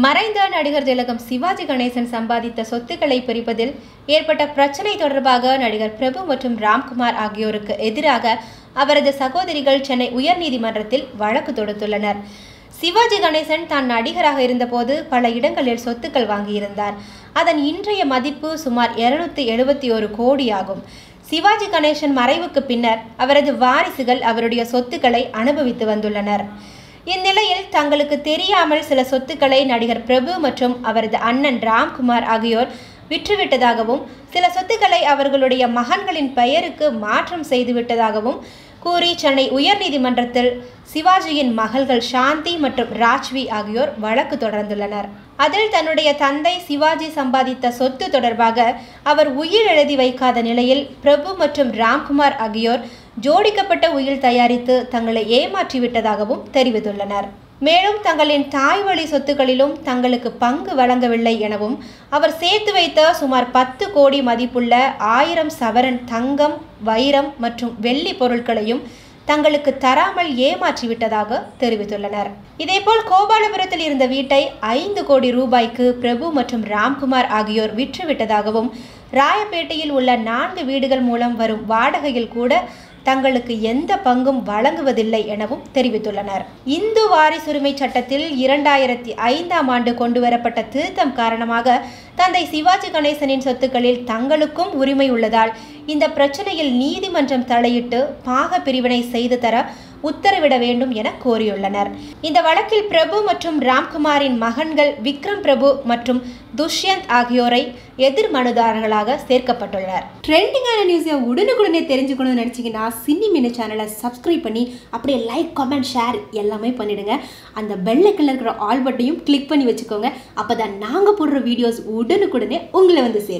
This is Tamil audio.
மறைந்த நடிகர் திலகம் சிவாஜி கணேசன் சம்பாதித்த சொத்துக்களை பிரிப்பதில் ஏற்பட்ட பிரச்சனை தொடர்பாக நடிகர் பிரபு மற்றும் ராம்குமார் ஆகியோருக்கு எதிராக அவரது சகோதரிகள் சென்னை உயர்நீதிமன்றத்தில் வழக்கு தொடுத்துள்ளனர் சிவாஜி கணேசன் தான் நடிகராக இருந்தபோது பல இடங்களில் சொத்துக்கள் வாங்கியிருந்தார் அதன் இன்றைய மதிப்பு சுமார் இருநூத்தி எழுபத்தி ஒரு கோடி ஆகும் சிவாஜி கணேசன் மறைவுக்கு பின்னர் அவரது வாரிசுகள் அவருடைய சொத்துக்களை அனுபவித்து வந்துள்ளனர் இந்நிலையில் தங்களுக்கு தெரியாமல் சில சொத்துக்களை நடிகர் பிரபு மற்றும் அவரது அண்ணன் ராம்குமார் ஆகியோர் விற்றுவிட்டதாகவும் சில சொத்துக்களை அவர்களுடைய மகன்களின் பெயருக்கு மாற்றம் செய்துவிட்டதாகவும் கூறி சென்னை உயர்நீதிமன்றத்தில் சிவாஜியின் மகள்கள் சாந்தி மற்றும் ராஜ்வி ஆகியோர் வழக்கு தொடர்ந்துள்ளனர் அதில் தன்னுடைய தந்தை சிவாஜி சம்பாதித்த சொத்து தொடர்பாக அவர் உயிர் எழுதி வைக்காத நிலையில் பிரபு மற்றும் ராம்குமார் ஆகியோர் ஜோடிக்கப்பட்ட உயில் தயாரித்து தங்களை ஏமாற்றிவிட்டதாகவும் தெரிவித்துள்ளனர் மேலும் தங்களின் தாய் வழி சொத்துக்களிலும் தங்களுக்கு பங்கு வழங்கவில்லை எனவும் அவர் சேர்த்து வைத்த சுமார் பத்து கோடி மதிப்புள்ள ஆயிரம் சவரன் தங்கம் வைரம் மற்றும் வெள்ளி பொருட்களையும் தங்களுக்கு தராமல் ஏமாற்றிவிட்டதாக தெரிவித்துள்ளனர் இதேபோல் கோபாலபுரத்தில் இருந்த வீட்டை ஐந்து கோடி ரூபாய்க்கு பிரபு மற்றும் ராம்குமார் ஆகியோர் விற்றுவிட்டதாகவும் ராயப்பேட்டையில் உள்ள நான்கு வீடுகள் மூலம் வரும் வாடகையில் கூட தங்களுக்கு எந்த பங்கும் வழங்குவதில்லை எனவும் தெரிவித்துள்ளனர் இந்து வாரிசுரிமை சட்டத்தில் இரண்டாயிரத்தி ஐந்தாம் ஆண்டு கொண்டுவரப்பட்ட திருத்தம் காரணமாக தந்தை சிவாஜி கணேசனின் சொத்துக்களில் தங்களுக்கும் உரிமை உள்ளதால் இந்த பிரச்சனையில் நீதிமன்றம் தலையிட்டு பாக பிரிவினை செய்து தர உத்தரவிட வேண்டும் என கோரியுள்ளனர் இந்த வழக்கில் பிரபு மற்றும் ராம்குமாரின் மகன்கள் விக்ரம் பிரபு மற்றும் துஷ்யந்த் ஆகியோரை எதிர் மனுதாரர்களாக சேர்க்கப்பட்டுள்ளனர் ட்ரெண்டிங்கான நியூஸை உடனுக்குடனே தெரிஞ்சுக்கணும்னு நினச்சிங்கன்னா சின்னி மினி சேனலை சப்ஸ்கிரைப் பண்ணி அப்படியே லைக் கமெண்ட் ஷேர் எல்லாமே பண்ணிடுங்க அந்த பெல்லைக்கில் இருக்கிற ஆல் பட்டையும் கிளிக் பண்ணி வச்சுக்கோங்க அப்போ தான் நாங்கள் போடுற வீடியோஸ் உடனுக்குடனே உங்களை வந்து சேரும்